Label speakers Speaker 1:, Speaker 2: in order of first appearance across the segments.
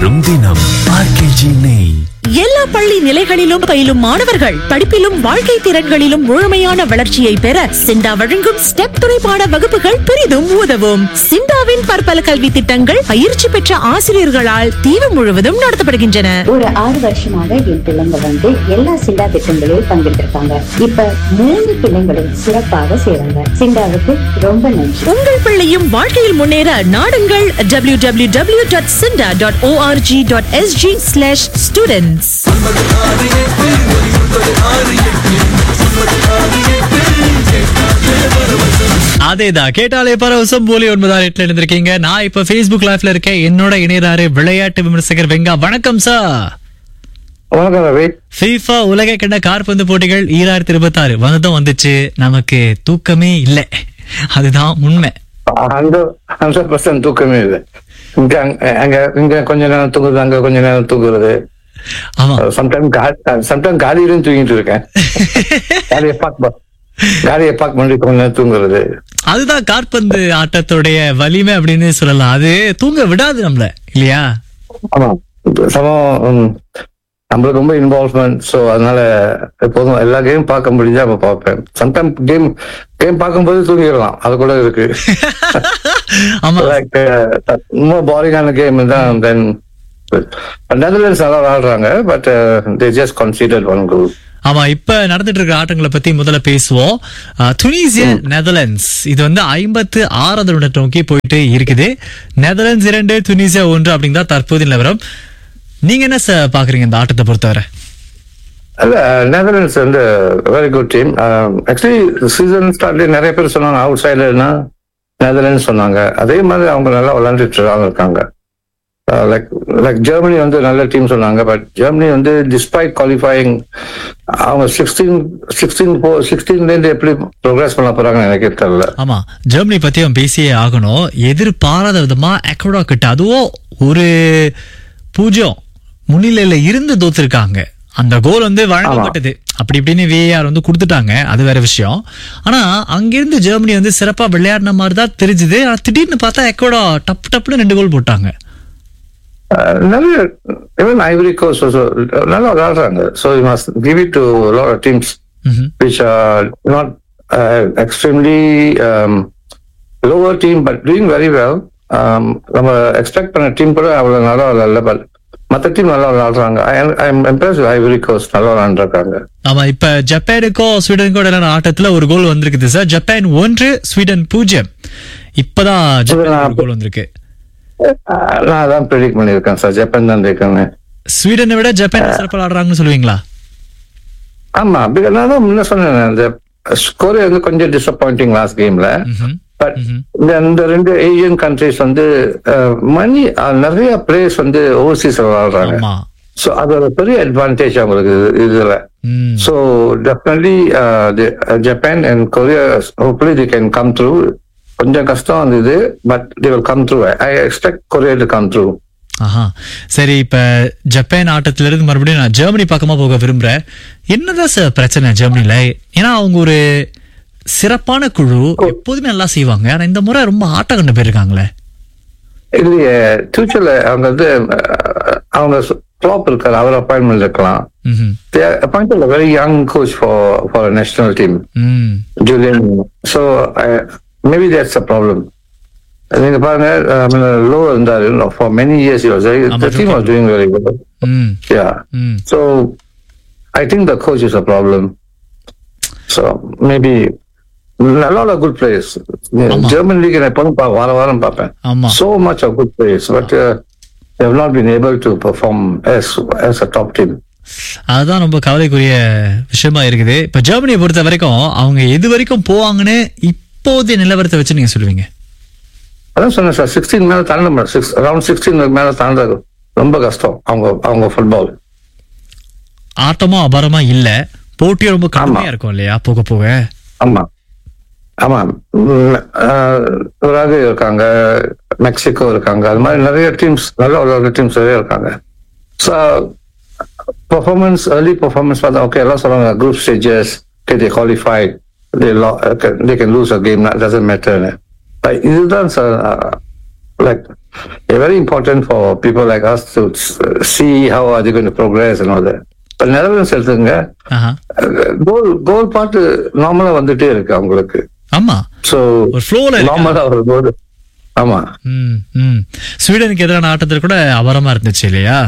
Speaker 1: வரும் தினம் ஆர்கேஜி நெய்
Speaker 2: எல்லா பள்ளி நிலைகளிலும் பயிலும் மாணவர்கள் படிப்பிலும் வாழ்க்கை திறன்களிலும் முழுமையான வளர்ச்சியை பெற சிண்டா வழங்கும் ஸ்டெப் துணைப்பாட வகுப்புகள் பெரிதும் உதவும் சிண்டாவின் பற்பல கல்வி திட்டங்கள் பயிற்சி பெற்ற ஆசிரியர்களால் தீவு முழுவதும் நடத்தப்படுகின்றன
Speaker 3: ஒரு ஆறு வருஷமாக என் பிள்ளைங்க வந்து எல்லா சிண்டா திட்டங்களிலும் பங்கெடுத்திருக்காங்க இப்ப மூணு பிள்ளைங்களும் சிறப்பாக செய்றாங்க சிண்டாவுக்கு ரொம்ப நன்றி
Speaker 2: உங்கள் பிள்ளையும் வாழ்க்கையில் முன்னேற நாடுங்கள் W W W dot SINDA dot O R G dot S G slash students
Speaker 4: அதேதான் கேட்டாலே பரவசம் போலி ஒன்பதாம் எட்டுல இருந்திருக்கீங்க நான் இப்ப Facebook லைவ்ல இருக்கேன் என்னோட இணையராரு விளையாட்டு விமர்சகர் வெங்கா வணக்கம் சார்
Speaker 5: வணக்கம் ரவி
Speaker 4: FIFA உலக கிண்ண காற்பந்து போட்டிகள் ஈராயிரத்தி இருபத்தி ஆறு வந்ததும் வந்துச்சு நமக்கு தூக்கமே இல்லை அதுதான் உண்மை
Speaker 5: ஹண்ட்ரட் ஹண்ட்ரட் பர்சன்ட் தூக்கமே இல்லை இங்க அங்க- அங்க இங்க கொஞ்ச நேரம் தூங்குறது அங்க கொஞ்ச நேரம் தூங்குறது
Speaker 4: ஆமா
Speaker 5: சம்டைம் சம்டைம் காலையிலும் தூங்கிட்டு இருக்கேன் காலையை பார்க்க காலையை பார்க்க பண்ணி கொஞ்ச நேரம் தூங்குறது
Speaker 4: அதுதான் காற்பந்து ஆட்டத்துடைய வலிமை அப்படின்னு சொல்லலாம் அது தூங்க விடாது நம்மள இல்லையா
Speaker 5: ஆமா சமம் ம், நம்மளுக்கு ரொம்ப இன்வால்வ்மெண்ட் ஸோ அதனால எப்போதும் எல்லா கேம் பார்க்க முடிஞ்சா அப்ப பார்ப்பேன் சம்டைம் கேம் கேம் பார்க்கும்போது தூங்கிடலாம் அது கூட இருக்கு
Speaker 4: ஆமா
Speaker 5: லைக் ரொம்ப பாரிங்கான கேம் தான் தென் நெதர்லாண்ட்ஸ் நல்லா விளாடுறாங்க but they just consider one group
Speaker 4: ஆமா இப்ப நடந்துட்டு இருக்க ஆட்டங்களை பத்தி முதல்ல பேசுவோம் துனிசியா நெதர்லாண்ட்ஸ் இது வந்து ஐம்பத்து ஆறாவது நிமிடம் நோக்கி போயிட்டு இருக்குது நெதர்லாண்ட்ஸ் இரண்டு துனிசியா ஒன்று அப்படிங்கிறதா தற்போதைய நிலவரம் நீங்க என்ன சார் பாக்குறீங்க இந்த ஆட்டத்தை பொறுத்தவரை
Speaker 5: இல்ல நெதர்லாண்ட்ஸ் வந்து very good team actually season ஸ்டார்ட்ல நிறைய பேர் சொன்னாங்க அவுட் சைடர்னா நெதர்லாண்ட்ஸ் சொன்னாங்க அதே மாதிரி அவங்க நல்லா விளையாண்டுட்டு தான் இருக்காங்க லைக் லைக் ஜெர்மனி வந்து நல்ல டீம் சொன்னாங்க பட் ஜெர்மனி வந்து டிஸ்பைட் குவாலிஃபைங் அவங்க சிக்ஸ்டீன் சிக்ஸ்டீன் சிக்ஸ்டீன்ல இருந்து எப்படி ப்ரோக்ரஸ் பண்ண போறாங்கன்னு எனக்கு தெரியல
Speaker 4: ஆமா ஜெர்மனி பத்தி அவன் பேசியே ஆகணும் எதிர்பாராத விதமா எக்வடா கிட்ட அதுவும் ஒரு பூஜ்யம் முன்னிலையில இருந்து தோத்துருக்காங்க அந்த கோல் வந்து வழங்கப்பட்டது அப்படி இப்படின்னு விஏஆர் வந்து கொடுத்துட்டாங்க அது வேற விஷயம் ஆனா அங்கிருந்து ஜெர்மனி வந்து சிறப்பா விளையாடின மாதிரி தான் தெரிஞ்சுது ஆனா திடீர்னு பார்த்தா எக்வடா டப் டப்னு ரெண்டு கோல் போட்டாங்க
Speaker 5: Uh, நிறைய ஈவன் ஐவரி கோஸ் நல்லா விளையாடுறாங்க so you must give it to lot of teams
Speaker 4: ம்ஹும்.
Speaker 5: which are not uh, extremely um, lower team but doing very well. Um, நம்ம எக்ஸ்பெக்ட் பண்ண டீம் கூட அவ்வளோ நல்லா விளையாடல பட் மற்ற டீம் நல்லா விளையாடுறாங்க I am impress Ivory Coast நல்லா விளையாண்டுருக்காங்க
Speaker 4: ஆமா இப்ப ஜப்பானுக்கோ ஸ்வீடனுக்கோ இடையிலான ஆட்டத்துல ஒரு கோல் வந்திருக்குது சார் ஜப்பான் ஒன்று ஸ்வீடன் பூஜ்ஜியம் இப்பதான் ஜப்பான் கோல் வந்திருக்கு
Speaker 5: நான் அதான் ப்ரெடிக்ட் பண்ணியிருக்கேன் சார் ஜப்பான் தான் இருக்காங்க
Speaker 4: ஸ்வீடனை விட ஜப்பான் சிறப்பாக ஆடுறாங்கன்னு சொல்லுவீங்களா
Speaker 5: ஆமா because நான் தான் முன்ன சொன்னேன் இந்த ஸ்கோர் வந்து கொஞ்சம் டிசப்பாயிண்டிங் லாஸ்ட் கேம்ல
Speaker 4: ம்ஹும்.
Speaker 5: பட் இந்த இந்த ரெண்டு ஏசியன் கண்ட்ரிஸ் வந்து மணி நிறைய பிளேயர்ஸ் வந்து ஓவர்சீஸ் விளையாடுறாங்க
Speaker 4: ஆமா
Speaker 5: ஸோ அது ஒரு பெரிய அட்வான்டேஜ் அவங்களுக்கு இது- இதுல
Speaker 4: ம்.
Speaker 5: So definitely Japan and Korea hopefully they can come through கொஞ்சம் கஷ்டம் இருந்தது but they will come through I expect Korea to come through
Speaker 4: ஆஹா சரி இப்ப ஜப்பான் ஆட்டத்துல இருந்து மறுபடியும் நான் ஜெர்மனி பக்கமா போக விரும்புறேன் என்னதான் சார் பிரச்சனை ஜெர்மனில ஏன்னா அவங்க ஒரு சிறப்பான குழு எப்போதுமே நல்லா செய்வாங்க ஆனா இந்த முறை ரொம்ப ஆட்டம் கண்டு போயிருக்காங்களே
Speaker 5: இல்லையே ஃபியூச்சர்ல அவங்க வந்து அஹ், அவங்க டாப் இருக்காரு அவர் அப்பாயின்மெண்ட் இருக்கலாம்
Speaker 4: ம்ஹும்.
Speaker 5: They are appointed a very young coach for for a national team.
Speaker 4: ம்
Speaker 5: Julian. So uh, maybe that's a problem. நீங்க பாருங்க லோ இருந்தாரு for many years he was very-
Speaker 4: ஆமா,
Speaker 5: the team was doing very well
Speaker 4: ம்
Speaker 5: yeah
Speaker 4: ம்
Speaker 5: so i think the coach is a problem so maybe a lot of good players
Speaker 4: ஆமா.
Speaker 5: german league நான் எப்போதும் பா- வார வாரம் பார்ப்பேன்
Speaker 4: ஆமா
Speaker 5: so much of good players but uh, they have not been able to perform as as a top team
Speaker 4: அதுதான் ரொம்ப கவலைக்குரிய விஷயமா இருக்குது இப்ப ஜெர்மனியை பொறுத்த வரைக்கும் அவங்க எது வரைக்கும் போவாங்கன்னு இப்போதைய நிலவரத்தை வச்சு நீங்க சொல்லுவீங்க
Speaker 5: அதான் சொன்னேன் சார் சிக்ஸ்டீன் மேல தாண்ட சிக்ஸ் அரௌண்ட் சிக்ஸ்டீன் மேல தாண்டது ரொம்ப கஷ்டம் அவங்க அவங்க ஃபுட்பால்
Speaker 4: ஆட்டமும் அபாரமா இல்ல போட்டியும் ரொம்ப கடுமையா இருக்கும் இல்லையா போக போக
Speaker 5: ஆமா ஆமா உம், ஆஹ், உருகுவே இருக்காங்க மெக்சிகோ இருக்காங்க அது மாதிரி நிறைய டீம்ஸ் நல்ல விளையாடுற டீம்ஸ் நிறைய இருக்காங்க ஸோ பர்ஃபார்மன்ஸ் ஏர்லி பர்ஃபார்மன்ஸ் பார்த்தா ஓகே எல்லாம் சொல்றாங்க group stages okay they qualify they they can lose a game doesn't matter இதுதான் sir like very important for people like us to s- see how are they going to progress and all that. But Netherlands எடுத்துங்க
Speaker 4: ஆஹா.
Speaker 5: கோல் கோல் பாட்டு நார்மலா வந்துட்டே இருக்கு அவங்களுக்கு
Speaker 4: ஆமா
Speaker 5: so
Speaker 4: ஒரு ஃப்ளோல இருக்கு
Speaker 5: நார்மலா ஒரு கோல் ஆமா
Speaker 4: ம், ம். ஸ்வீடனுக்கு எதிரான ஆட்டத்தில் கூட அபரமா இருந்துச்சு இல்லையா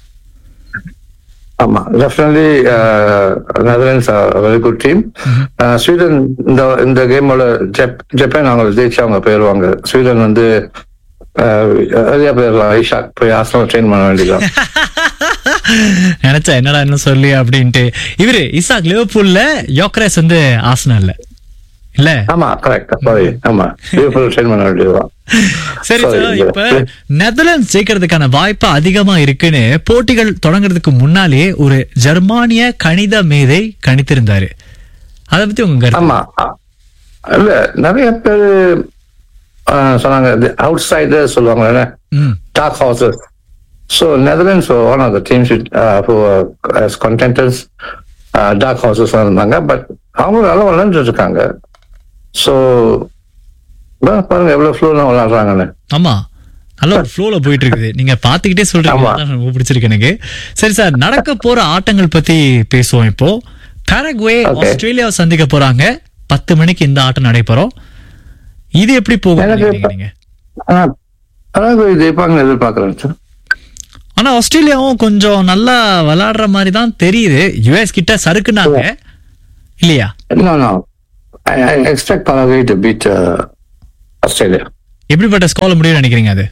Speaker 5: ஆமா definitely Netherlands very good team Sweden இந்த இந்த கேமோட ஜப்பான் அவங்க ஜெயிச்சு அவங்க போயிருவாங்க ஸ்வீடன் வந்து நிறைய போயிடலாம் ஐஷாக் போய் ஆசனம் ட்ரெயின் பண்ண வேண்டியதான்
Speaker 4: நினைச்சா என்னடா என்ன சொல்லி அப்படின்ட்டு இவரு இசாக் லிவர்பூல்ல யோக்ரேஸ் வந்து ஆசனல்ல இல்ல
Speaker 5: ஆமா கரெக்ட் சாரி ஆமா லிவர்பூல் ட்ரெயின் பண்ண வேண்டியதுதான்
Speaker 4: சரி
Speaker 5: Sorry,
Speaker 4: சார்
Speaker 5: இந்த-
Speaker 4: இப்ப நெதர்லாந்து ஜெயிக்கிறதுக்கான வாய்ப்பு அதிகமா இருக்குன்னு போட்டிகள் தொடங்குறதுக்கு முன்னாலே ஒரு ஜெர்மானிய கணித மேதை கணித்திருந்தாரு அத பத்தி உங்க கருத்து
Speaker 5: ஆமா அ- இல்ல நிறைய பேர் சொன்னாங்க அவுட் சைடர் சொல்லுவாங்க
Speaker 4: ம்,
Speaker 5: dark horses. So Netherlands were one of the teams with, uh, who were as contenders, uh, dark horses இருந்தாங்க பட் அவங்க நல்லா விளையாண்டுட்டு இருக்காங்க ஸோ பாருங்க எவ்வளவு ஃப்ளூலாம் விளையாடுறாங்கன்னு
Speaker 4: ஆமா நல்ல ஒரு ஃப்ளோல போயிட்டு இருக்குது நீங்க பாத்துக்கிட்டே சொல்றீங்க
Speaker 5: ஆமா.
Speaker 4: அதான் ரொம்ப பிடிச்சிருக்கு எனக்கு சரி சார் நடக்க போற ஆட்டங்கள் பத்தி பேசுவோம் இப்போ பரகுவே
Speaker 5: Okay.
Speaker 4: ஆஸ்திரேலியாவை சந்திக்க போறாங்க பத்து மணிக்கு இந்த ஆட்டம் நடைபெறும் இது எப்படி போகும்
Speaker 5: எனக்கு
Speaker 4: நினைக்கிறீங்க நீங்க
Speaker 5: ஆனா அதாவது ஜெயிப்பாங்கன்னு எதிர்பார்க்குறேன் சார்
Speaker 4: ஆனா ஆஸ்திரேலியாவும் கொஞ்சம் நல்லா விளையாடுற மாதிரி தான் தெரியுது யுஎஸ் கிட்ட சறுக்குனாங்க இல்லையா
Speaker 5: No, no. I, I expect Paraguay to beat uh, Australia.
Speaker 4: எப்படிப்பட்ட ஸ்கோல முடியும் நினைக்கிறீங்க அது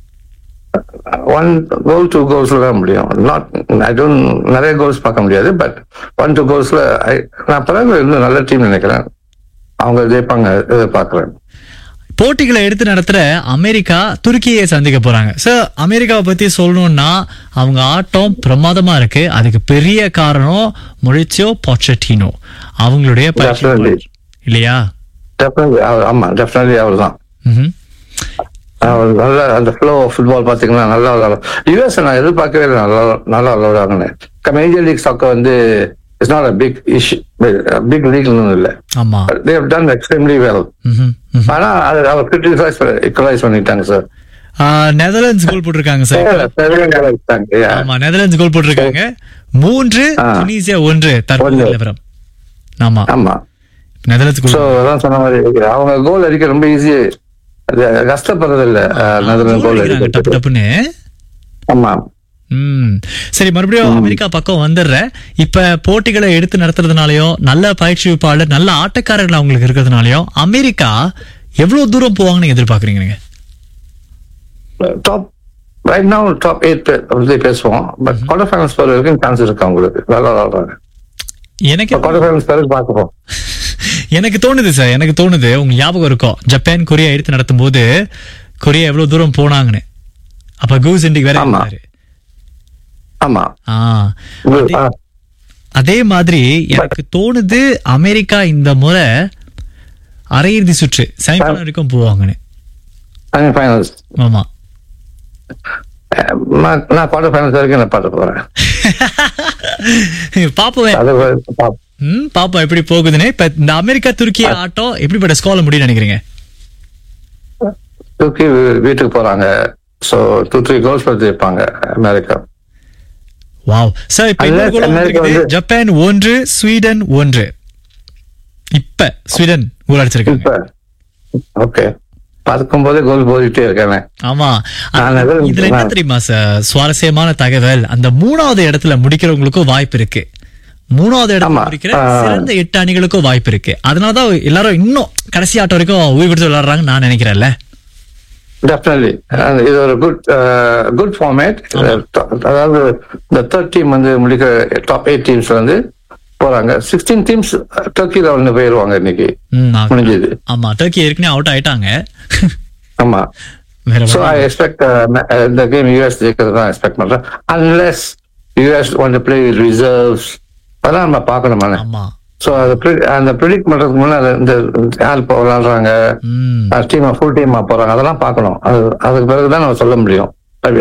Speaker 5: ஒன் கோல் டூ கோல்ஸ்ல தான் முடியும் நாட் ஐ டோன்ட் நிறைய கோல்ஸ் பார்க்க முடியாது பட் ஒன் டூ கோல்ஸ்ல நான் பிறகு இன்னும் நல்ல டீம் நினைக்கிறேன் அவங்க ஜெயிப்பாங்க எதிர்பார்க்கிறேன்
Speaker 4: போட்டிகளை எடுத்து நடத்துற அமெரிக்கா துருக்கியை சந்திக்க போறாங்க சார் அமெரிக்காவை பத்தி சொல்லணும்னா அவங்க ஆட்டம் பிரமாதமா இருக்கு அதுக்கு பெரிய காரணம் மொழிச்சியோ பாச்சட்டினோ அவங்களுடைய பயிற்சியாளர்.
Speaker 5: Definitely.
Speaker 4: இல்லையா
Speaker 5: டெஃபினெட்லி ஆமா டெஃபினெட்லி அவர் தான்
Speaker 4: ம்ஹும்.
Speaker 5: அவர் நல்ல அந்த ஃப்ளோ ஃபுட்பால் பாத்தீங்கன்னா நல்லா விளையாடும் யூஎஸ் நான் எதிர்பார்க்கவே இல்லை நல்லா நல்லா விளையாடுவாங்கன்னு மேஜர் லீக் சாக்கர் வந்து it's not a big issue big லீக்னு இல்லை
Speaker 4: ஆமா
Speaker 5: they have done extremely well
Speaker 4: ம்ஹும். ம்ஹும்.
Speaker 5: ஆனா அது அவர் கிரிட்டிசைஸ் இக்குவலைஸ் பண்ணிட்டாங்க சார்
Speaker 4: ஆ, நெதர்லாண்ட்ஸ் கோல் போட்டிருக்காங்க சார் ஆமா நெதர்லாண்ட்ஸ் கோல் போட்டிருக்காங்க மூன்று
Speaker 5: ஆ.
Speaker 4: துனிசியா ஒன்று தற்போது
Speaker 5: ஒன்று.
Speaker 4: நிலவரம் ஆமா
Speaker 5: ஆமா
Speaker 4: நெதர்லாண்ட்ஸ்
Speaker 5: சோ
Speaker 4: கோல்
Speaker 5: அதான் சொன்ன மாதிரி அவங்க கோல் அடிக்க ரொம்ப ஈஸி கஷ்டப்படுறது இல்ல நெதர்லாந்து கோல்
Speaker 4: அடிக்கிறாங்க டப்பு
Speaker 5: அடிக்க
Speaker 4: டப்புன்னு
Speaker 5: ஆமா
Speaker 4: ம் சரி மறுபடியும் அமெரிக்கா பக்கம் வந்துடுறேன் இப்ப போட்டிகளை எடுத்து நடத்துறதுனாலயும் நல்ல பயிற்சிப்பாளர் நல்ல ஆட்டக்காரர்கள் அவங்களுக்கு இருக்கிறதுனாலயும் அமெரிக்கா எவ்வளவு தூரம் போவாங்கன்னு எதிர்பார்க்கறீங்க நீங்க
Speaker 5: top right now top eight பத்தி பேசுவோம் பட் குவார்டர் ஃபைனல்ஸ் போற வரைக்கும் சான்ஸ் இருக்கு அவங்களுக்கு நல்லா விளாடுறாங்க
Speaker 4: எனக்கு
Speaker 5: குவார்டர் ஃபைனல்ஸ் பிறகு பார்க்கப்போம்
Speaker 4: எனக்கு தோணுது சார் எனக்கு தோணுது உங்க ஞாபகம் இருக்கும் ஜப்பான் கொரியா எடுத்து நடத்தும் போது கொரியா எவ்வளவு தூரம் போனாங்கன்னு அப்ப கூஸ் இண்டிக் வேற
Speaker 5: ஆமா.
Speaker 4: இருந்தாரு.
Speaker 5: ஆமா
Speaker 4: ஆ அதே-
Speaker 5: ஆ,
Speaker 4: அதே மாதிரி எனக்கு தோணுது அமெரிக்கா இந்த முறை அரையிறுதி சுற்று செமிஃபைனல் வரைக்கும் போவாங்கன்னு
Speaker 5: செமி ஃபைனல்ஸ்
Speaker 4: ஆமா
Speaker 5: நான் நான் குவார்டர் ஃபைனல்ஸ் வரைக்கும் நான் பார்த்து போறேன்
Speaker 4: பாப்போம்
Speaker 5: அது பாப்போம்.
Speaker 4: ம் பாப்போம் எப்படி போகுதுன்னு இப்ப இந்த அமெரிக்கா துருக்கி ஆட்டம் எப்படிப்பட்ட ஸ்கோல முடியும் நினைக்கிறீங்க
Speaker 5: தூக்கி வீ- வீட்டுக்கு போறாங்க சோ டூ த்ரீ கோல்ஸ் பத்தி இருப்பாங்க அமெரிக்கா
Speaker 4: வாவ் சார் இப்ப இன்னொரு
Speaker 5: Unless
Speaker 4: goal
Speaker 5: அமெரிக்கா
Speaker 4: வந்திருக்குது.
Speaker 5: வந்து-
Speaker 4: ஜப்பான் ஒன்று ஸ்வீடன் ஒன்று இப்ப ஸ்வீடன் கோல் அடிச்சிருக்காங்க
Speaker 5: இப்ப ஓகே பார்க்கும் போதே கோல் போயிட்டே இருக்கேன்
Speaker 4: ஆமா
Speaker 5: நான் எதுவும்
Speaker 4: இதுல என்ன
Speaker 5: நான்
Speaker 4: தெரியுமா சார் சுவாரஸ்யமான தகவல் அந்த மூணாவது இடத்துல முடிக்கிறவங்களுக்கும் வாய்ப்பு இருக்கு மூணாவது இடத்துல
Speaker 5: ஆமா.
Speaker 4: முடிக்கிற
Speaker 5: ஆ.
Speaker 4: சிறந்த எட்டு அணிகளுக்கும் வாய்ப்பு இருக்கு அதனாலதான் எல்லாரும் இன்னும் கடைசி ஆட்டம் வரைக்கும் உயிர் கொடுத்து விளையாடுறாங்கன்னு நான் நினைக்கிறேன்ல
Speaker 5: டெஃபினெட்லி இது ஒரு குட் குட் ஃபார்மேட் அதாவது இந்த தேர்ட் டீம் வந்து முடிக்கிற டாப் எயிட் டீம்ஸ் வந்து போறாங்க சிக்ஸ்டீன் டீம்ஸ் டர்க்கி லெவல்னு போயிருவாங்க இன்னைக்கு
Speaker 4: ம், ஆ-
Speaker 5: முடிஞ்சது
Speaker 4: ஆமா டர்க்கி ஏற்கனவே அவுட் ஆயிட்டாங்க
Speaker 5: ஆமா
Speaker 4: வேற
Speaker 5: ஸோ ஐ
Speaker 4: வழி இல்ல.
Speaker 5: எக்ஸ்பெக்ட் இந்த கேம் யூஎஸ் ஜெயிக்கிறது தான் எக்ஸ்பெக்ட் பண்றேன் unless US one play reserves அதெல்லாம் நம்ம பார்க்கணும்
Speaker 4: ஆமா
Speaker 5: ஸோ அது pre- அந்த ப்ரிடிக்ட் பண்றதுக்கு முன்னாடி இந்த யார் இப்போ விளாடுறாங்க
Speaker 4: ம்
Speaker 5: டீமா ஃபுல் டீமா போறாங்க அதெல்லாம் பார்க்கணும் அது அதுக்கு பிறகுதான் நம்ம சொல்ல முடியும்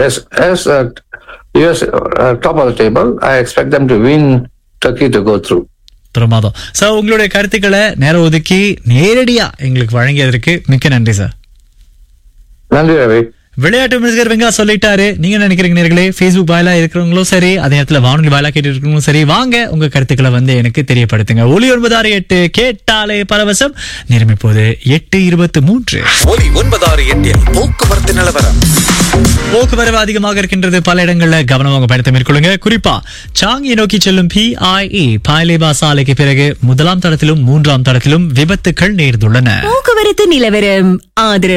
Speaker 5: US top of table I expect them to win Turkey to go through
Speaker 4: பிரமாதம் சார் உங்களுடைய கருத்துக்களை நேரம் ஒதுக்கி நேரடியா எங்களுக்கு வழங்கியதற்கு மிக்க நன்றி சார்
Speaker 5: நன்றி ரவி
Speaker 4: விளையாட்டு மினிஸ்டர் வெங்கா சொல்லிட்டாரு நீங்க என்ன நினைக்கிறீங்க நேர்களே ஃபேஸ்புக் வாயிலா இருக்கிறவங்களும் சரி அதே நேரத்துல வானொலி வாயிலா கேட்டு இருக்கிறவங்களும் சரி வாங்க உங்க கருத்துக்களை வந்து எனக்கு தெரியப்படுத்துங்க ஒலி ஒன்பது ஆறு எட்டு கேட்டாலே பரவசம் நேரம் இப்போது எட்டு இருபத்தி மூன்று
Speaker 1: ஒலி ஒன்பதாறு எட்டில் போக்குவரத்து நிலவரம்
Speaker 4: போக்குவரவு அதிகமாக இருக்கின்றது பல இடங்கள்ல கவனமாக பயணத்தை மேற்கொள்ளுங்க குறிப்பா சாங்கியை நோக்கி செல்லும் பிஐஇ பாய்லேபா சாலைக்கு பிறகு முதலாம் தடத்திலும் மூன்றாம் தடத்திலும் விபத்துக்கள் நேர்ந்துள்ளன
Speaker 2: போக்குவரத்து நிலவரம் ஆதரவு